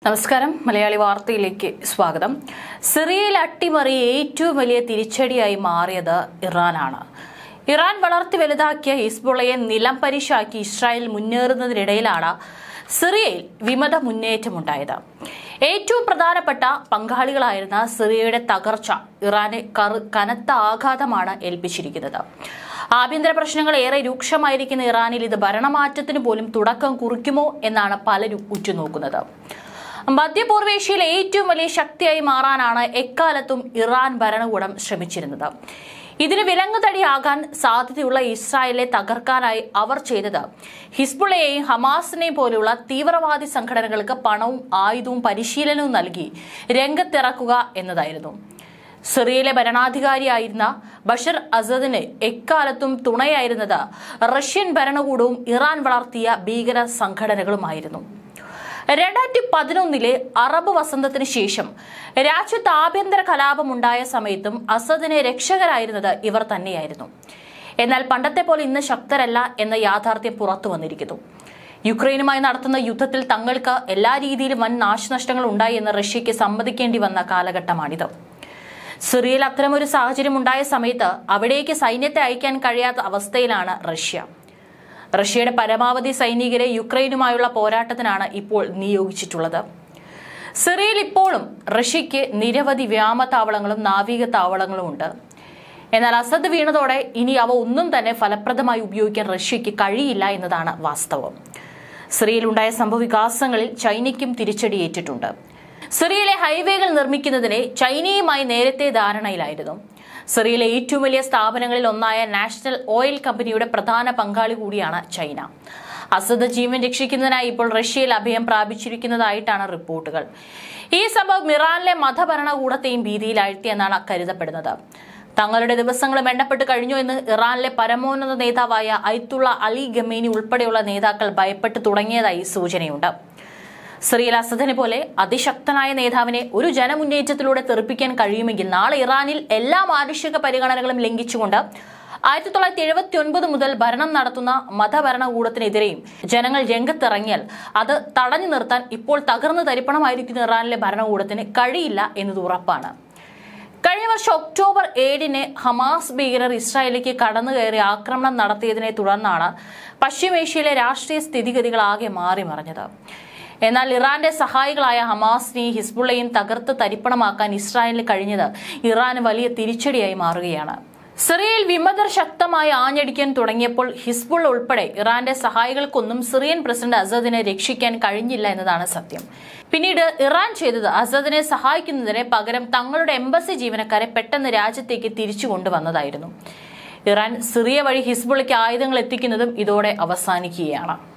നമസ്കാരം മലയാളി വാർത്തയിലേക്ക് സ്വാഗതം സിറിയയിൽ അട്ടിമറി ഏറ്റവും വലിയ തിരിച്ചടിയായി മാറിയത് ഇറാനാണ് ഇറാൻ വളർത്തി വലുതാക്കിയ ഹിസ്ബുള്ളയെ നിലം പരിശാക്കി ഇസ്രായേൽ മുന്നേറുന്നതിനിടയിലാണ് സിറിയയിൽ വിമത മുന്നേറ്റമുണ്ടായത് ഏറ്റവും പ്രധാനപ്പെട്ട പങ്കാളികളായിരുന്ന സിറിയയുടെ തകർച്ച ഇറാന് കറു- കനത്ത ആഘാതമാണ് ഏൽപ്പിച്ചിരിക്കുന്നത് ആഭ്യന്തര പ്രശ്നങ്ങൾ ഏറെ രൂക്ഷമായിരിക്കുന്ന ഇറാനിൽ ഇത് ഭരണമാറ്റത്തിന് പോലും തുടക്കം കുറിക്കുമോ എന്നാണ് പലരും ഉറ്റുനോക്കുന്നത് മധ്യപൂർവേഷ്യയിലെ ഏറ്റവും വലിയ ശക്തിയായി മാറാനാണ് എക്കാലത്തും ഇറാൻ ഭരണകൂടം ശ്രമിച്ചിരുന്നത് ഇതിന് വിലങ്ങുതടിയാകാൻ സാധ്യതയുള്ള ഇസ്രായേലിനെ തകർക്കാനായി അവർ ചെയ്തത് ഹിസ്ബുള്ളയെയും ഹമാസിനെയും പോലുള്ള തീവ്രവാദി സംഘടനകൾക്ക് പണവും ആയുധവും പരിശീലനവും നൽകി രംഗത്തിറക്കുക എന്നതായിരുന്നു സിറിയയിലെ ഭരണാധികാരിയായിരുന്ന ബഷർ അസദിന് എക്കാലത്തും തുണയായിരുന്നത് റഷ്യൻ ഭരണകൂടവും ഇറാൻ വളർത്തിയ ഭീകര സംഘടനകളുമായിരുന്നു രണ്ടായിരത്തി പതിനൊന്നിലെ അറബ് വസന്തത്തിന് ശേഷം രാജ്യത്ത് ആഭ്യന്തര കലാപമുണ്ടായ സമയത്തും അസദിനെ രക്ഷകരായിരുന്നത് ഇവർ തന്നെയായിരുന്നു എന്നാൽ പണ്ടത്തെ പോലെ ഇന്ന് ശക്തരല്ല എന്ന യാഥാർത്ഥ്യം പുറത്തു വന്നിരിക്കുന്നു യുക്രൈനുമായി നടത്തുന്ന യുദ്ധത്തിൽ തങ്ങൾക്ക് എല്ലാ രീതിയിലും വൻ നാശനഷ്ടങ്ങൾ ഉണ്ടായി എന്ന് റഷ്യയ്ക്ക് സമ്മതിക്കേണ്ടി വന്ന കാലഘട്ടമാണിത് സിറിയയിൽ അത്തരമൊരു സാഹചര്യം ഉണ്ടായ സമയത്ത് അവിടേക്ക് സൈന്യത്തെ അയക്കാൻ കഴിയാത്ത അവസ്ഥയിലാണ് റഷ്യ റഷ്യയുടെ പരമാവധി സൈനികരെ യുക്രൈനുമായുള്ള പോരാട്ടത്തിനാണ് ഇപ്പോൾ നിയോഗിച്ചിട്ടുള്ളത് സിറിയയിൽ ഇപ്പോഴും റഷ്യയ്ക്ക് നിരവധി വ്യോമത്താവളങ്ങളും നാവിക താവളങ്ങളും ഉണ്ട് എന്നാൽ അസദ് വീണതോടെ ഇനി അവ ഒന്നും തന്നെ ഫലപ്രദമായി ഉപയോഗിക്കാൻ റഷ്യയ്ക്ക് കഴിയില്ല എന്നതാണ് വാസ്തവം സിറിയയിലുണ്ടായ സംഭവ വികാസങ്ങളിൽ ചൈനയ്ക്കും തിരിച്ചടിയേറ്റിട്ടുണ്ട് സിറിയയിലെ ഹൈവേകൾ നിർമ്മിക്കുന്നതിന് ചൈനയുമായി നേരത്തെ ധാരണയിലായിരുന്നു സിറിയയിലെ ഏറ്റവും വലിയ സ്ഥാപനങ്ങളിൽ ഒന്നായ നാഷണൽ ഓയിൽ കമ്പനിയുടെ പ്രധാന പങ്കാളി കൂടിയാണ് ചൈന അസദ് ജീവൻ രക്ഷിക്കുന്നതിനായി ഇപ്പോൾ റഷ്യയിൽ അഭയം പ്രാപിച്ചിരിക്കുന്നതായിട്ടാണ് റിപ്പോർട്ടുകൾ ഈ സംഭവം ഇറാനിലെ മതഭരണകൂടത്തെയും ഭീതിയിലാഴ്ത്തിയെന്നാണ് കരുതപ്പെടുന്നത് തങ്ങളുടെ ദിവസങ്ങളും എണ്ണപ്പെട്ട് കഴിഞ്ഞു എന്ന് ഇറാനിലെ പരമോന്നത നേതാവായ ഐത്തുള്ള അലി ഗമേനി ഉൾപ്പെടെയുള്ള നേതാക്കൾ ഭയപ്പെട്ടു തുടങ്ങിയതായി സൂചനയുണ്ട് സിറിയൽ അസദിനെ പോലെ അതിശക്തനായ നേതാവിനെ ഒരു ജനമുന്നേറ്റത്തിലൂടെ തെറിപ്പിക്കാൻ കഴിയുമെങ്കിൽ നാളെ ഇറാനിൽ എല്ലാ മാനുഷിക പരിഗണനകളും ലംഘിച്ചുകൊണ്ട് ആയിരത്തി തൊള്ളായിരത്തി എഴുപത്തി ഒൻപത് മുതൽ ഭരണം നടത്തുന്ന മതഭരണകൂടത്തിനെതിരെയും ജനങ്ങൾ രംഗത്തിറങ്ങിയാൽ അത് തടഞ്ഞു നിർത്താൻ ഇപ്പോൾ തകർന്നു തരിപ്പണമായിരിക്കുന്ന ഇറാനിലെ ഭരണകൂടത്തിന് കഴിയില്ല എന്നത് ഉറപ്പാണ് കഴിഞ്ഞ വർഷം ഒക്ടോബർ ഏഴിന് ഹമാസ് ഭീകരർ ഇസ്രായേലിലേക്ക് കടന്നു കയറി ആക്രമണം നടത്തിയതിനെ തുടർന്നാണ് പശ്ചിമേഷ്യയിലെ രാഷ്ട്രീയ സ്ഥിതിഗതികൾ ആകെ മാറി മറിഞ്ഞത് എന്നാൽ ഇറാന്റെ സഹായികളായ ഹമാസിനെയും ഹിസ്ബുള്ളയും തകർത്ത് തരിപ്പണമാക്കാൻ ഇസ്രായേലിന് കഴിഞ്ഞത് ഇറാന് വലിയ തിരിച്ചടിയായി മാറുകയാണ് സിറിയയിൽ വിമതർ ശക്തമായി ആഞ്ഞടിക്കാൻ തുടങ്ങിയപ്പോൾ ഹിസ്ബുൾ ഉൾപ്പെടെ ഇറാന്റെ സഹായികൾക്കൊന്നും സിറിയൻ പ്രസിഡന്റ് അസദിനെ രക്ഷിക്കാൻ കഴിഞ്ഞില്ല എന്നതാണ് സത്യം പിന്നീട് ഇറാൻ ചെയ്തത് അസദിനെ സഹായിക്കുന്നതിന് പകരം തങ്ങളുടെ എംബസി ജീവനക്കാരെ പെട്ടെന്ന് രാജ്യത്തേക്ക് തിരിച്ചു കൊണ്ടുവന്നതായിരുന്നു ഇറാൻ സിറിയ വഴി ഹിസ്ബുള്ളയ്ക്ക് ആയുധങ്ങൾ എത്തിക്കുന്നതും ഇതോടെ അവസാനിക്കുകയാണ്